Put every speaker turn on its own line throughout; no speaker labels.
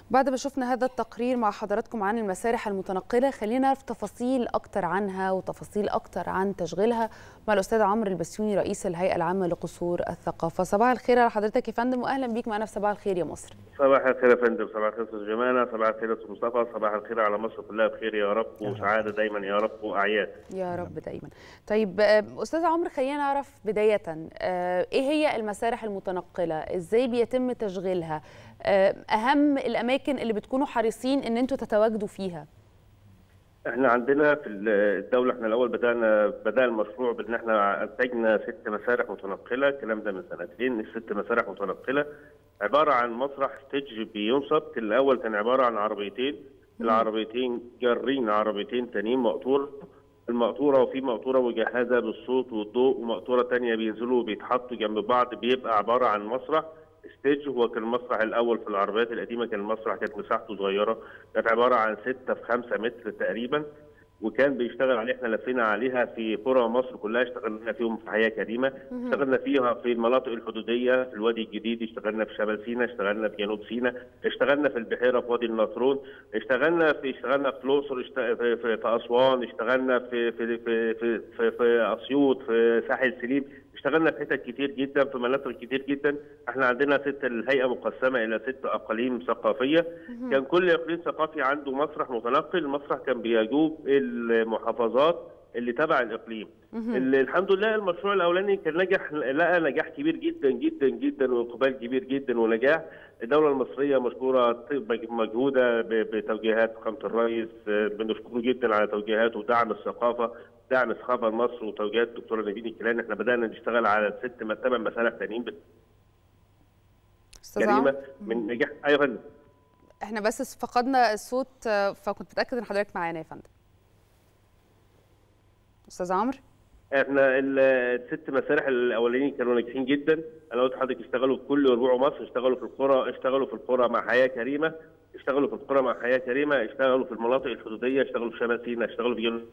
بعد ما شفنا هذا التقرير مع حضراتكم عن المسارح المتنقلة خلينا نعرف تفاصيل أكتر عنها وتفاصيل أكتر عن تشغيلها مع الأستاذ عمرو البسيوني رئيس الهيئة العامة لقصور الثقافة صباح الخير على حضرتك يا فندم وأهلا بيك معنا في صباح الخير يا مصر
صباح الخير يا فندم صباح الخير استاذ جمانه صباح الخير استاذ مصطفى صباح الخير على مصر كلها بخير يا رب وسعاده دايما يا رب واعياد
يا رب دايما طيب آه، أستاذ عمرو خلينا نعرف بداية آه، إيه هي المسارح المتنقلة إزاي بيتم تشغيلها آه، أهم الأماكن اللي بتكونوا حريصين إن أنتوا تتواجدوا فيها
احنا عندنا في الدوله احنا الاول بدانا بدا المشروع بان احنا انتجنا ست مسارح متنقله الكلام ده من سنتين الست مسارح متنقله عباره عن مسرح ستيج بينصب الاول كان عباره عن عربيتين العربيتين جارين عربيتين تانيين مقطوره المقطوره وفي مقطوره مجهزه بالصوت والضوء ومقطوره تانية بينزلوا وبيتحطوا جنب بعض بيبقى عباره عن مسرح ستيج هو كان المسرح الاول في العربيات القديمه كان المسرح كانت مساحته صغيره كانت عباره عن 6 في 5 متر تقريبا وكان بيشتغل عليه احنا لفينا عليها في قرى مصر كلها اشتغلنا فيهم في حياه كريمه اشتغلنا فيها في المناطق الحدوديه في الوادي الجديد اشتغلنا في شمال سيناء اشتغلنا في جنوب سيناء اشتغلنا في البحيره في وادي النطرون اشتغلنا في اشتغلنا في الاقصر اشت... في, في, في اسوان اشتغلنا في في في في, في, في اسيوط في ساحل سليم اشتغلنا في حتت كتير جدا في مناطق كتير جدا احنا عندنا ست الهيئه مقسمه الى ست اقاليم ثقافيه كان كل اقليم ثقافي عنده مسرح متنقل المسرح كان بيجوب المحافظات اللي تبع الاقليم اللي الحمد لله المشروع الاولاني كان نجح لقى نجاح كبير جدا جدا جدا واقبال كبير جدا ونجاح الدوله المصريه مشكوره مجهوده بتوجيهات فخامه الرئيس بنشكره جدا على توجيهاته ودعم الثقافه دعم الثقافه لمصر وتوجيهات الدكتوره نبيل الكيلاني احنا بدانا نشتغل على ست ثمان مسارح تانيين
أستاذ عمرو
كريمه من نجاح ايوه يا فندم
احنا بس فقدنا الصوت آه، فكنت متأكد إن حضرتك معانا يا فندم أستاذ عمرو
احنا الست مسارح الاولانيين كانوا ناجحين جدا انا قلت لحضرتك اشتغلوا في كل ربوع مصر اشتغلوا في القرى اشتغلوا في القرى مع حياه كريمه اشتغلوا في القرى مع حياه كريمه اشتغلوا في المناطق الحدوديه اشتغلوا في شمال سيناء اشتغلوا في جنوب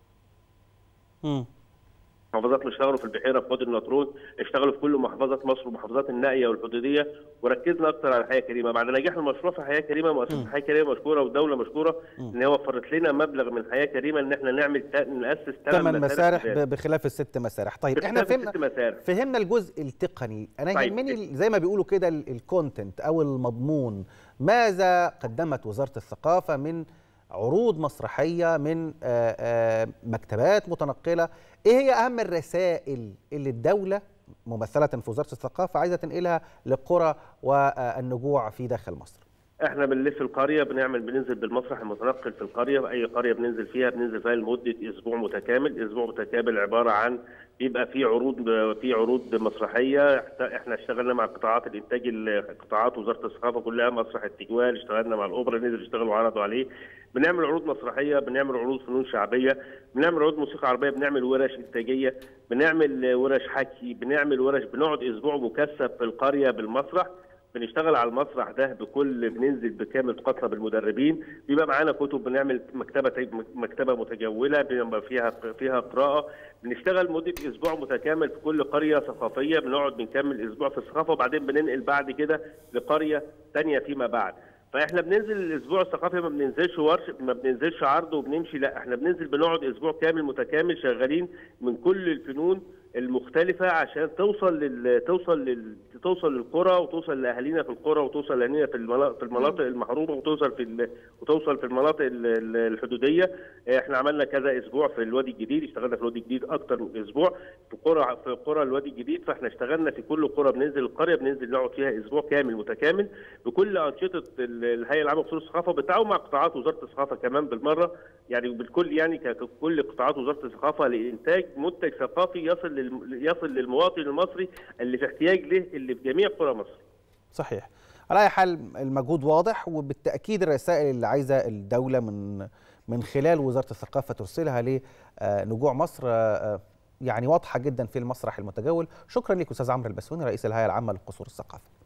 مم.
محافظات اللي اشتغلوا في البحيره في وادي النطرون اشتغلوا في كل محافظات مصر ومحافظات النائيه والحدوديه وركزنا اكتر على حياه كريمه بعد نجاح المشروع في حياه كريمه مؤسسه حياه كريمه مشكوره والدوله مشكوره ان هي وفرت لنا مبلغ من حياه كريمه ان احنا نعمل تا- ناسس
ثمان مسارح
جداد.
ب- بخلاف الست مسارح طيب احنا
بخلاف
فهمنا
الست مسارح.
فهمنا الجزء التقني انا
طيب.
يهمني زي ما بيقولوا كده الكونتنت او المضمون ماذا قدمت وزاره الثقافه من عروض مسرحيه من آه، آه، مكتبات متنقله ايه هي اهم الرسائل اللي الدوله ممثله في وزاره الثقافه عايزه تنقلها للقرى والنجوع في داخل مصر
احنا بنلف القريه بنعمل بننزل بالمسرح المتنقل في القريه اي قريه بننزل فيها بننزل فيها لمده اسبوع متكامل اسبوع متكامل عباره عن بيبقى في عروض في عروض مسرحيه احنا اشتغلنا مع قطاعات الانتاج ال- قطاعات وزاره الثقافه كلها مسرح التجوال اشتغلنا مع الاوبرا نزلوا اشتغلوا وعرضوا عليه بنعمل عروض مسرحيه بنعمل عروض فنون شعبيه بنعمل عروض موسيقى عربيه بنعمل ورش انتاجيه بنعمل ورش حكي بنعمل ورش بنقعد اسبوع مكثف في القريه بالمسرح بنشتغل على المسرح ده بكل بننزل بكامل طاقتنا بالمدربين بيبقى معانا كتب بنعمل مكتبه مكتبه متجوله بيبقى فيها فيها قراءه بنشتغل مده اسبوع متكامل في كل قريه ثقافيه بنقعد بنكمل اسبوع في الثقافه وبعدين بننقل بعد كده لقريه ثانيه فيما بعد فاحنا بننزل الاسبوع الثقافي ما بننزلش ورش ما بننزلش عرض وبنمشي لا احنا بننزل بنقعد اسبوع كامل متكامل شغالين من كل الفنون المختلفه عشان توصل لل... توصل لل... توصل للقرى وتوصل لاهالينا في القرى وتوصل لاهالينا في المناطق في المناطق المحرومه وتوصل في ال... وتوصل في المناطق ال- ال- الحدوديه احنا عملنا كذا اسبوع في الوادي الجديد اشتغلنا في الوادي الجديد اكتر من اسبوع في قرى في قرى الوادي الجديد فاحنا اشتغلنا في كل قرى بننزل القريه بننزل نقعد فيها اسبوع كامل متكامل بكل انشطه ال- الهيئه العامه لقصور الثقافه بالتعاون مع قطاعات وزاره الثقافه كمان بالمره يعني بالكل يعني ككل قطاعات وزاره الثقافه لانتاج منتج ثقافي يصل لل... يصل للمواطن المصري اللي في احتياج له اللي في جميع قرى مصر
صحيح على اي حال المجهود واضح وبالتاكيد الرسائل اللي عايزه الدوله من من خلال وزاره الثقافه ترسلها لنجوع مصر آه، يعني واضحه جدا في المسرح المتجول شكرا لك استاذ عمرو البسوني رئيس الهيئه العامه لقصور الثقافه